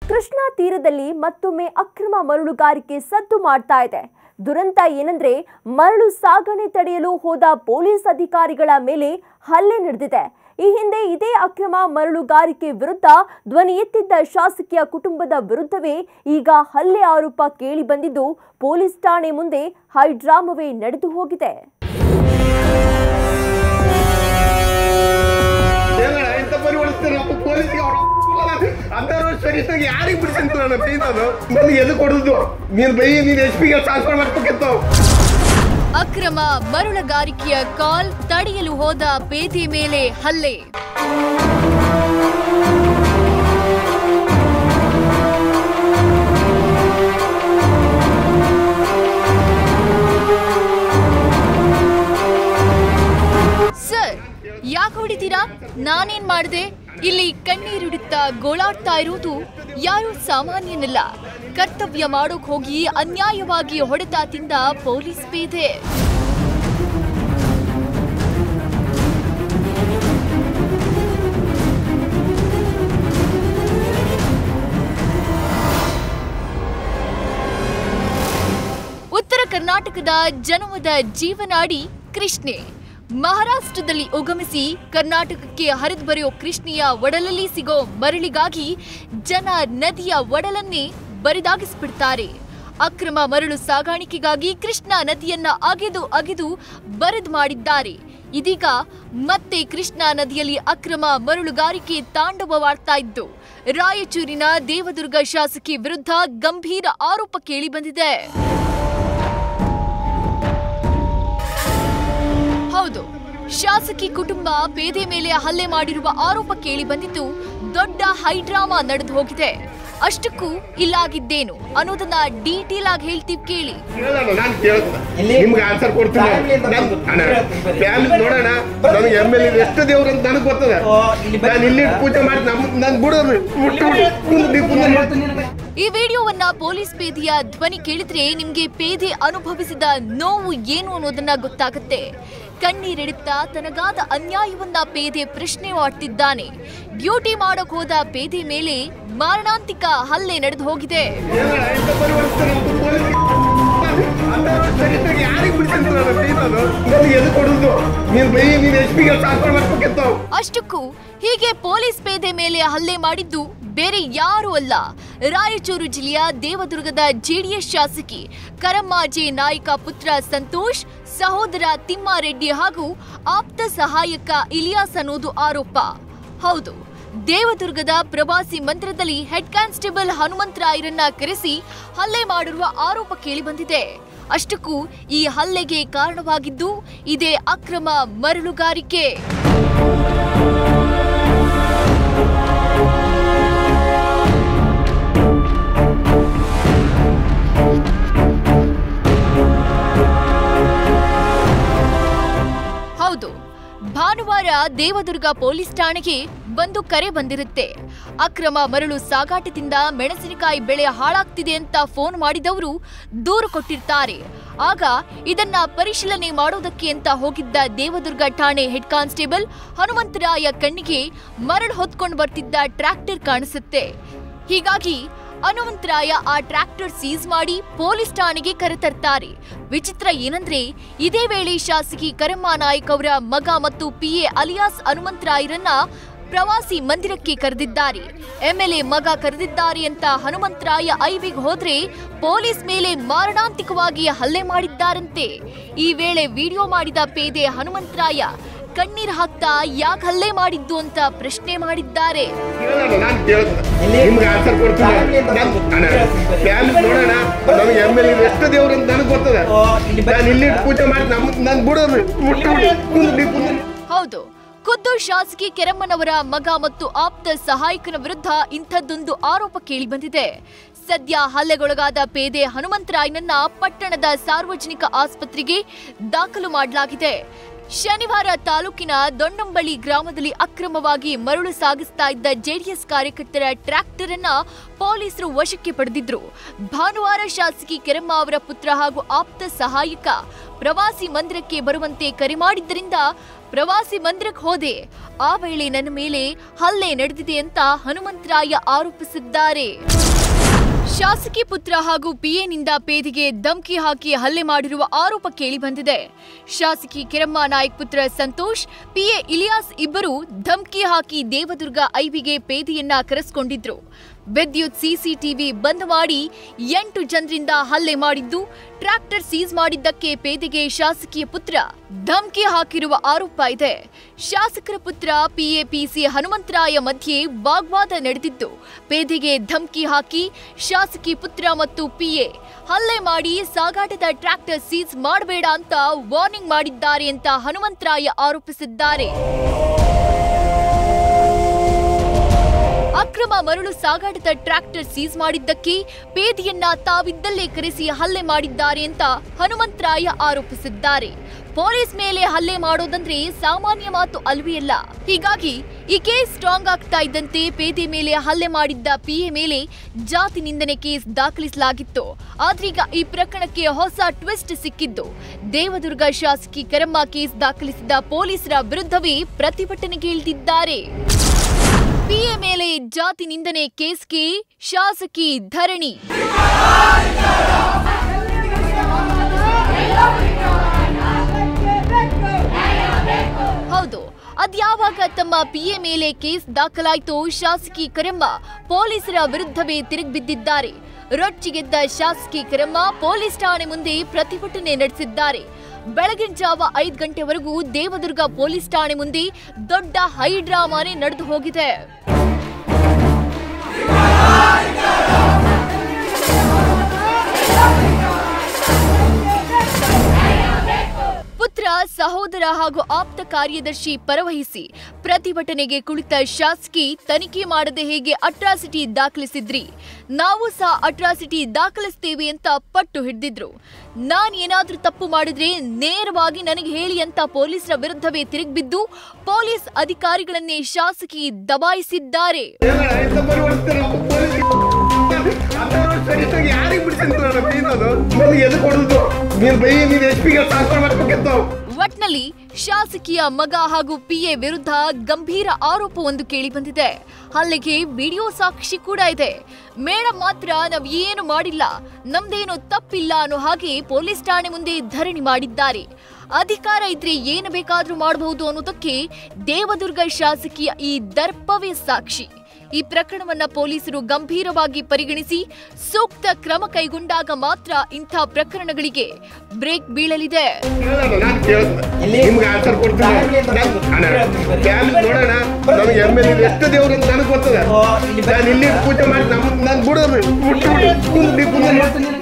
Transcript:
ಕೃಷ್ಣಾ ತೀರದಲ್ಲಿ ಮತ್ತೊಮ್ಮೆ ಅಕ್ರಮ ಮರಳುಗಾರಿಕೆ ಸದ್ದು ಮಾಡ್ತಾ ಇದೆ ದುರಂತ ಏನಂದ್ರೆ ಮರಳು ಸಾಗಣೆ ತಡೆಯಲು ಹೋದ ಪೊಲೀಸ್ ಅಧಿಕಾರಿಗಳ ಮೇಲೆ ಹಲ್ಲೆ ನಡೆದಿದೆ ಈ ಹಿಂದೆ ಇದೇ ಅಕ್ರಮ ಮರಳುಗಾರಿಕೆ ವಿರುದ್ಧ ಧ್ವನಿ ಎತ್ತಿದ್ದ ಶಾಸಕಿಯ ಕುಟುಂಬದ ವಿರುದ್ಧವೇ ಈಗ ಹಲ್ಲೆ ಆರೋಪ ಕೇಳಿ ಬಂದಿದ್ದು ಪೊಲೀಸ್ ಠಾಣೆ ಮುಂದೆ ಹೈಡ್ರಾಮವೇ ನಡೆದು ಹೋಗಿದೆ ಏನಣ್ಣ ಇಂಥ ಪರಿ ಹೊಡಿಸ್ತಾರೆ ನಮ್ಮ ಪೊಲೀಸ್ಗೆ ಅವ್ರ ಹದಿನಾರು ವರ್ಷ ಯಾರಿಗೆ ಬಿಡಿಸಂತ ನಾನು ಬೈದದು ನನಗೆ ಎದು ಕೊಡುದು ನೀನು ಬೈ ನೀನು ಎಚ್ ಪಿಗೆ ಟ್ರಾನ್ಸ್ಫರ್ ಮಾಡ್ಬೇಕಿತ್ತು ಅಕ್ರಮ ಮರಳುಗಾರಿಕೆಯ ಕಾಲ್ ತಡೆಯಲು ಹೋದ ಪೇದೆ ಮೇಲೆ ಹಲ್ಲೆ ಸರ್ ಯಾಕೆ ಹೊಡಿತೀರಾ ನಾನೇನ್ ಮಾಡಿದೆ ಇಲ್ಲಿ ಕಣ್ಣೀರಿಡುತ್ತಾ ಗೋಳಾಡ್ತಾ ಇರುವುದು ಯಾರು ಸಾಮಾನ್ಯನಲ್ಲ ಕರ್ತವ್ಯ ಮಾಡೋಕ್ ಹೋಗಿ ಅನ್ಯಾಯವಾಗಿ ಹೊಡೆತ ತಿಂದ ಪೊಲೀಸ್ ಪೇದೆ ಉತ್ತರ ಕರ್ನಾಟಕದ ಜನಮದ ಜೀವನಾಡಿ ಕೃಷ್ಣೆ ಮಹಾರಾಷ್ಟ್ರದಲ್ಲಿ ಉಗಮಿಸಿ ಕರ್ನಾಟಕಕ್ಕೆ ಹರಿದು ಬರೆಯೋ ಕೃಷ್ಣೆಯ ಒಡಲಲ್ಲಿ ಸಿಗೋ ಮರಳಿಗಾಗಿ ಜನ ನದಿಯ ಒಡಲನ್ನೇ ಬರಿದಾಗಿಸ್ಬಿಡ್ತಾರೆ ಅಕ್ರಮ ಮರಳು ಸಾಗಾಣಿಕೆಗಾಗಿ ಕೃಷ್ಣಾ ನದಿಯನ್ನ ಅಗೆದು ಅಗೆದು ಬರದ್ ಮಾಡಿದ್ದಾರೆ ಇದೀಗ ಮತ್ತೆ ಕೃಷ್ಣಾ ನದಿಯಲ್ಲಿ ಅಕ್ರಮ ಮರಳುಗಾರಿಕೆ ತಾಂಡವವಾಡ್ತಾ ಇದ್ದು ರಾಯಚೂರಿನ ದೇವದುರ್ಗ ಶಾಸಕಿ ವಿರುದ್ಧ ಗಂಭೀರ ಆರೋಪ ಕೇಳಿಬಂದಿದೆ ಹೌದು ಶಾಸಕಿ ಕುಟುಂಬ ಪೇದೆ ಮೇಲೆ ಹಲ್ಲೆ ಮಾಡಿರುವ ಆರೋಪ ಕೇಳಿ ಬಂದಿದ್ದು ದೊಡ್ಡ ಹೈಡ್ರಾಮಾ ನಡೆದು ಹೋಗಿದೆ ಅಷ್ಟಕ್ಕೂ ಇಲ್ಲಾಗಿದ್ದೇನು ಅನ್ನೋದನ್ನ ಡೀಟೇಲ್ ಆಗಿ ಹೇಳ್ತೀವಿ ಕೇಳಿ ಕೇಳೋಣ ನಾನು ಕೇಳ್ತೀನಿ ಇಲ್ಲಿ ನಿಮ್ಗೆ ಆನ್ಸರ್ ಕೊಡ್ತೀನಿ ಫ್ಯಾಮಿಲಿ ಅಂತ ನಾನು- ಬಂದು ಅಣ್ಣ, ಬರ್ಬೇಕು. ಫ್ಯಾಮಿಲಿ ನೋಡೋಣ ನನಗೆ ಎಮ್ ಎಲ್ ಎ ಎಷ್ಟು ದೇವ್ರು ಅಂತ ನನಗೆ ಗೊತ್ತದ ಓ, ಇಲ್ಲಿ ಬರ್ರಿ. ನಾನು ಇಲ್ಲಿ ಪೂಜೆ ಮಾಡಿ ನಮ್ಮ ನಾನು ಬಿಡೋದು ಮುಟ್ಟು ಬಿಟ್ಟು ಈ ವಿಡಿಯೋವನ್ನ ಪೊಲೀಸ್ ಪೇದೆಯ ಧ್ವನಿ ಕೇಳಿದ್ರೆ ನಿಮ್ಗೆ ಪೇದೆ ಅನುಭವಿಸಿದ ನೋವು ಏನು ಅನ್ನೋದನ್ನ ಗೊತ್ತಾಗುತ್ತೆ ಕಣ್ಣೀರಿಡುತ್ತಾ ತನಗಾದ ಅನ್ಯಾಯವನ್ನ ಪೇದೆ ಪ್ರಶ್ನೆ ಮಾಡ್ತಿದ್ದಾನೆ ಡ್ಯೂಟಿ ಮಾಡಕ್ ಹೋದ ಪೇದೆ ಮೇಲೆ ಮಾರಣಾಂತಿಕ ಹಲ್ಲೆ ನಡೆದು ಹೋಗಿದೆ ಯಾರಿಗೆ ಬಿಡಿಸಂತ ನಾನು ಬೈದದು ನನಗೆ ಎದು ಕೊಡುದು ನೀನು ಬೈ ನೀನು ಎಚ್ ಪಿಗೆ ಟ್ರಾನ್ಸ್ಫರ್ ಮಾಡ್ಬೇಕಿತ್ತು ಅಷ್ಟಕ್ಕೂ ಹೀಗೆ ಪೊಲೀಸ್ ಪೇದೆ ಮೇಲೆ ಹಲ್ಲೆ ಮಾಡಿದ್ದು ಬೇರೆ ಯಾರೂ ಅಲ್ಲ ರಾಯಚೂರು ಜಿಲ್ಲೆಯ ದೇವದುರ್ಗದ ಜೆಡಿಎಸ್ ಶಾಸಕಿ ಕರಮ್ಮಾಜೆ ನಾಯ್ಕ ಪುತ್ರ ಸಂತೋಷ್ ಸಹೋದರ ತಿಮ್ಮಾರೆಡ್ಡಿ ಹಾಗೂ ಆಪ್ತ ಸಹಾಯಕ ಇಲಿಯಾಸ್ ಅನ್ನೋದು ಆರೋಪ ಹೌದು ದೇವದುರ್ಗದ ಪ್ರವಾಸಿ ಮಂದಿರದಲ್ಲಿ ಹೆಡ್ ಕಾನ್ಸ್ಟೇಬಲ್ ಹನುಮಂತರಾಯರನ್ನ ಕರೆಸಿ ಹಲ್ಲೆ ಮಾಡಿರುವ ಆರೋಪ ಕೇಳಿಬಂದಿದೆ ಅಷ್ಟಕ್ಕೂ ಈ ಹಲ್ಲೆಗೆ ಕಾರಣವಾಗಿದ್ದು ಇದೇ ಅಕ್ರಮ ಮರಳುಗಾರಿಕೆ ಹೌದು ಭಾನುವಾರ ದೇವದುರ್ಗ ಪೊಲೀಸ್ ಠಾಣೆಗೆ ಬಂದು ಕರೆ ಬಂದಿರುತ್ತೆ ಅಕ್ರಮ ಮರಳು ಸಾಗಾಟದಿಂದ ಮೆಣಸಿನಕಾಯಿ ಬೆಳೆ ಹಾಳಾಗ್ತಿದೆ ಅಂತ ಫೋನ್ ಮಾಡಿದವರು ದೂರು ಕೊಟ್ಟಿರ್ತಾರೆ ಆಗ ಇದನ್ನ ಪರಿಶೀಲನೆ ಮಾಡೋದಕ್ಕೆ ಅಂತ ಹೋಗಿದ್ದ ದೇವದುರ್ಗ ಠಾಣೆ ಹೆಡ್ ಕಾನ್ಸ್ಟೇಬಲ್ ಹನುಮಂತರಾಯ ಕಣ್ಣಿಗೆ ಮರಳು ಹೊತ್ಕೊಂಡು ಬರ್ತಿದ್ದ ಟ್ರ್ಯಾಕ್ಟರ್ ಕಾಣಿಸುತ್ತೆ ಹೀಗಾಗಿ ಹನುಮಂತರಾಯ ಆ ಟ್ರ್ಯಾಕ್ಟರ್ ಸೀಸ್ ಮಾಡಿ ಪೊಲೀಸ್ ಠಾಣೆಗೆ ಕರೆತರ್ತಾರೆ ವಿಚಿತ್ರ ಏನಂದ್ರೆ ಇದೇ ವೇಳೆ ಶಾಸಕಿ ಕರಮ್ಮ ನಾಯ್ಕ್ ಅವರ ಮಗ ಮತ್ತು ಪಿಎ ಅಲಿಯಾಸ್ ಹನುಮಂತರಾಯರನ್ನ ಪ್ರವಾಸಿ ಮಂದಿರಕ್ಕೆ ಕರೆದಿದ್ದಾರೆ ಎಂಎಲ್ಎ ಮಗ ಕರೆದಿದ್ದಾರೆ ಅಂತ ಹನುಮಂತರಾಯ ಐವಿಗೆ ಹೋದ್ರೆ ಪೊಲೀಸ್ ಮೇಲೆ ಮಾರಣಾಂತಿಕವಾಗಿ ಹಲ್ಲೆ ಮಾಡಿದ್ದಾರಂತೆ ಈ ವೇಳೆ ವಿಡಿಯೋ ಮಾಡಿದ ಪೇದೆ ಹನುಮಂತರಾಯ ಕಣ್ಣೀರ್ ಹಾಕ್ತಾ ಯಾಕೆ ಹಲ್ಲೆ ಮಾಡಿದ್ದು ಅಂತ ಪ್ರಶ್ನೆ ಮಾಡಿದ್ದಾರೆ ಕೇಳೋಣ ನಾನು ಕೇಳ್ತೀನಿ ಇಲ್ಲಿ ನಿಮ್ಗೆ ಆನ್ಸರ್ ಕೊಡ್ತೀನಿ ಫ್ಯಾಮಿಲಿ ಅಂತ ನಾನು- ಬಂದು ಅಣ್ಣ, ಬರ್ಬೇಕು. ಫ್ಯಾಮಿಲಿ ನೋಡೋಣ ನನಗೆ ಎಮ್ ಎಲ್ ಎ ಎಷ್ಟು ದೇವ್ರು ಅಂತ ನನಗೆ ಗೊತ್ತದ ಓ, ಇಲ್ಲಿ ಬರ್ರಿ. ನಾನು ಇಲ್ಲಿ ಪೂಜೆ ಮಾಡಿ ನಮ್ಮ ನಾನು ಬಿಡೋದು ಮುಟ್ಟು ಬಿಟ್ಟು ಹೌದು ಖುದ್ದು ಶಾಸಕಿ ಕೆರಮ್ಮನವರ ಮಗ ಮತ್ತು ಆಪ್ತ ಸಹಾಯಕನ ವಿರುದ್ಧ ಇಂಥದ್ದೊಂದು ಆರೋಪ ಕೇಳಿಬಂದಿದೆ ಸದ್ಯ ಹಲ್ಲೆಗೊಳಗಾದ ಪೇದೆ ಹನುಮಂತರಾಯನನ್ನ ಪಟ್ಟಣದ ಸಾರ್ವಜನಿಕ ಆಸ್ಪತ್ರೆಗೆ ದಾಖಲು ಮಾಡಲಾಗಿದೆ ಶನಿವಾರ ತಾಲೂಕಿನ ದೊಣ್ಣಂಬಳಿ ಗ್ರಾಮದಲ್ಲಿ ಅಕ್ರಮವಾಗಿ ಮರಳು ಸಾಗಿಸ್ತಾ ಇದ್ದ ಜೆಡಿಎಸ್ ಕಾರ್ಯಕರ್ತರ ಟ್ರ್ಯಾಕ್ಟರ್ ಅನ್ನ ಪೊಲೀಸರು ವಶಕ್ಕೆ ಪಡೆದಿದ್ರು ಭಾನುವಾರ ಶಾಸಕಿ ಕೆರಮ್ಮ ಅವರ ಪುತ್ರ ಹಾಗೂ ಆಪ್ತ ಸಹಾಯಕ ಪ್ರವಾಸಿ ಮಂದಿರಕ್ಕೆ ಬರುವಂತೆ ಕರೆ ಮಾಡಿದ್ದರಿಂದ ಪ್ರವಾಸಿ ಮಂದಿರಕ್ಕೆ ಹೋದೆ ಆ ವೇಳೆ ನನ್ನ ಮೇಲೆ ಹಲ್ಲೆ ನಡೆದಿದೆ ಅಂತ ಹನುಮಂತರಾಯ ಆರೋಪಿಸಿದ್ದಾರೆ ಶಾಸಕಿ ಪುತ್ರ ಹಾಗೂ ಪಿಎನಿಂದ ಪೇದೆಗೆ ಧಮ್ಕಿ ಹಾಕಿ ಹಲ್ಲೆ ಮಾಡಿರುವ ಆರೋಪ ಕೇಳಿಬಂದಿದೆ ಶಾಸಕಿ ಕಿರಮ್ಮ ನಾಯ್ಕ್ ಪುತ್ರ ಸಂತೋಷ್ ಪಿಎ ಇಲಿಯಾಸ್ ಇಬ್ಬರು ಧಮ್ಕಿ ಹಾಕಿ ದೇವದುರ್ಗ ಐಬಿಗೆ ಪೇದೆಯನ್ನ ಕರೆಸ್ಕೊಂಡಿದ್ರು ವಿದ್ಯುತ್ ಸಿಸಿಟಿವಿ ಬಂದ್ ಮಾಡಿ ಎಂಟು ಜನರಿಂದ ಹಲ್ಲೆ ಮಾಡಿದ್ದು ಟ್ರ್ಯಾಕ್ಟರ್ ಸೀಸ್ ಮಾಡಿದ್ದಕ್ಕೆ ಪೇದೆಗೆ ಶಾಸಕಿಯ ಪುತ್ರ ಧಮ್ಕಿ ಹಾಕಿರುವ ಆರೋಪ ಇದೆ ಶಾಸಕರ ಪುತ್ರ ಪಿಎಪಿಸಿ ಹನುಮಂತರಾಯ ಮಧ್ಯೆ ವಾಗ್ವಾದ ನಡೆದಿದ್ದು ಪೇದೆಗೆ ಧಮ್ಕಿ ಹಾಕಿ ಶಾಸಕಿ ಪುತ್ರ ಮತ್ತು ಪಿಎ ಹಲ್ಲೆ ಮಾಡಿ ಸಾಗಾಟದ ಟ್ರ್ಯಾಕ್ಟರ್ ಸೀಸ್ ಮಾಡಬೇಡ ಅಂತ ವಾರ್ನಿಂಗ್ ಮಾಡಿದ್ದಾರೆ ಅಂತ ಹನುಮಂತರಾಯ ಆರೋಪಿಸಿದ್ದಾರೆ ಅಕ್ರಮ ಮರಳು ಸಾಗಾಟದ ಟ್ರ್ಯಾಕ್ಟರ್ ಸೀಸ್ ಮಾಡಿದ್ದಕ್ಕೆ ಪೇದೆಯನ್ನ ತಾವಿದ್ದಲ್ಲೇ ಕರೆಸಿ ಹಲ್ಲೆ ಮಾಡಿದ್ದಾರೆ ಅಂತ ಹನುಮಂತರಾಯ ಆರೋಪಿಸಿದ್ದಾರೆ ಪೊಲೀಸ್ ಮೇಲೆ ಹಲ್ಲೆ ಮಾಡೋದಂದ್ರೆ ಸಾಮಾನ್ಯ ಮಾತು ಅಲ್ವೇ ಅಲ್ಲ ಹೀಗಾಗಿ ಈ ಕೇಸ್ ಸ್ಟ್ರಾಂಗ್ ಆಗ್ತಾ ಇದ್ದಂತೆ ಪೇದೆ ಮೇಲೆ ಹಲ್ಲೆ ಮಾಡಿದ್ದ ಪಿಎ ಮೇಲೆ ಜಾತಿ ನಿಂದನೆ ಕೇಸ್ ದಾಖಲಿಸಲಾಗಿತ್ತು ಆದ್ರೀಗ ಈ ಪ್ರಕರಣಕ್ಕೆ ಹೊಸ ಟ್ವಿಸ್ಟ್ ಸಿಕ್ಕಿದ್ದು ದೇವದುರ್ಗ ಶಾಸಕಿ ಕರಮ್ಮ ಕೇಸ್ ದಾಖಲಿಸಿದ ಪೊಲೀಸರ ವಿರುದ್ಧವೇ ಪ್ರತಿಭಟನೆಗೆ ಇಳಿದಿದ್ದಾರೆ ಪಿಎ ಮೇಲೆ ಜಾತಿ ನಿಂದನೆ ಕೇಸ್ಗೆ ಶಾಸಕಿ ಧರಣಿ ಹೌದು ಅದ್ಯಾವಾಗ ತಮ್ಮ ಪಿಎ ಮೇಲೆ ಕೇಸ್ ದಾಖಲಾಯಿತೋ ಶಾಸಕಿ ಕರೆಮ್ಮ ಪೊಲೀಸರ ವಿರುದ್ಧವೇ ತಿರುಗಿಬಿದ್ದಿದ್ದಾರೆ ರೊಚ್ಚಿಗೆದ್ದ ಶಾಸಕಿ ಕರೆಮ್ಮ ಪೊಲೀಸ್ ಠಾಣೆ ಮುಂದೆ ಪ್ರತಿಭಟನೆ ನಡೆಸಿದ್ದಾರೆ ಬೆಳಗಿನ ಜಾವ ಐದು ಗಂಟೆವರೆಗೂ ದೇವದುರ್ಗ ಪೊಲೀಸ್ ಠಾಣೆ ಮುಂದೆ ದೊಡ್ಡ ಹೈಡ್ರಾಮಾನೇ ನಡೆದು ಹೋಗಿದೆ ಪುತ್ರ ಸಹೋದರ ಹಾಗೂ ಆಪ್ತ ಕಾರ್ಯದರ್ಶಿ ಪರವಹಿಸಿ ಪ್ರತಿಭಟನೆಗೆ ಕುಳಿತ ಶಾಸಕಿ ತನಿಖೆ ಮಾಡದೆ ಹೇಗೆ ಅಟ್ರಾಸಿಟಿ ದಾಖಲಿಸಿದ್ರಿ ನಾವು ಸಹ ಅಟ್ರಾಸಿಟಿ ದಾಖಲಿಸ್ತೇವೆ ಅಂತ ಪಟ್ಟು ಹಿಡಿದಿದ್ರು ನಾನ್ ಏನಾದ್ರೂ ತಪ್ಪು ಮಾಡಿದ್ರೆ ನೇರವಾಗಿ ನನಗೆ ಹೇಳಿ ಅಂತ ಪೊಲೀಸರ ವಿರುದ್ಧವೇ ತಿರುಗಿಬಿದ್ದು ಪೊಲೀಸ್ ಅಧಿಕಾರಿಗಳನ್ನೇ ಶಾಸಕಿ ದಬಾಯಿಸಿದ್ದಾರೆ ಏನಣ್ಣ, ಎಂತ ಪರಿವರ್ತಿಸ್ತಾರೆ ನಮ್ಮ ಪೊಲೀಸ್ಗೆ? ಅಂಥವ್ರು ಸರಿಯಾಗಿ ಯಾರಿಗೆ ಬಿಡಿಸಿದ್ರು ಬೈಯೋದು ನನಗೆ ಎದು ಕೊಡುದು ನೀನು ಬೈ ನೀನು ಎಚ್ ಪಿಗೆ ಟ್ರಾನ್ಸ್ಫರ್ ಮಾಡ್ಬೇಕಿತ್ತು ಒಟ್ನಲ್ಲಿ ಶಾಸಕಿಯ ಮಗ ಹಾಗೂ ಪಿಎ ವಿರುದ್ಧ ಗಂಭೀರ ಆರೋಪವೊಂದು ಕೇಳಿಬಂದಿದೆ ಹಲ್ಲೆಗೆ ವಿಡಿಯೋ ಸಾಕ್ಷಿ ಕೂಡ ಇದೆ ಮೇಡಮ್ ಮಾತ್ರ ನಾವ್ ಏನು ಮಾಡಿಲ್ಲ ನಮ್ದೇನು ತಪ್ಪಿಲ್ಲ ಅನ್ನೋ ಹಾಗೆ ಪೊಲೀಸ್ ಠಾಣೆ ಮುಂದೆ ಧರಣಿ ಮಾಡಿದ್ದಾರೆ ಅಧಿಕಾರ ಇದ್ರೆ ಏನು ಬೇಕಾದ್ರೂ ಮಾಡಬಹುದು ಅನ್ನೋದಕ್ಕೆ ದೇವದುರ್ಗ ಶಾಸಕಿಯ ಈ ದರ್ಪವೇ ಸಾಕ್ಷಿ ಈ ಪ್ರಕರಣವನ್ನ ಪೊಲೀಸರು ಗಂಭೀರವಾಗಿ ಪರಿಗಣಿಸಿ ಸೂಕ್ತ ಕ್ರಮ ಕೈಗೊಂಡಾಗ ಮಾತ್ರ ಇಂಥ ಪ್ರಕರಣಗಳಿಗೆ ಬ್ರೇಕ್ ಬೀಳಲಿದೆ ಕೇಳೋಣ, ನಾನ್ ಕೇಳ್ದೆ. ನಿಮ್ಗೆ ಆನ್ಸರ್ ಕೊಡ್ತೀನಿ ನಾನ್- ಅಣ್ಣ, ಕ್ಯಾನ್ ನೋಡೋಣ ನಮ್ಗೆ ಎಮ್ ಎಲ್ ಎಷ್ಟು ದೇವ್ರು ಅಂತ ನನಗೆ ಗೊತ್ತದ ನಾನು ಇಲ್ಲಿ ಪೂಜೆ ಮಾಡಿ ನಮ್ಮ ನಾನು ಬಿಡೋದು ಬಿಟ್ಟು ಬಿಡಿ ಕುಂದ್ರಿ ಕುಂದ್ರಿ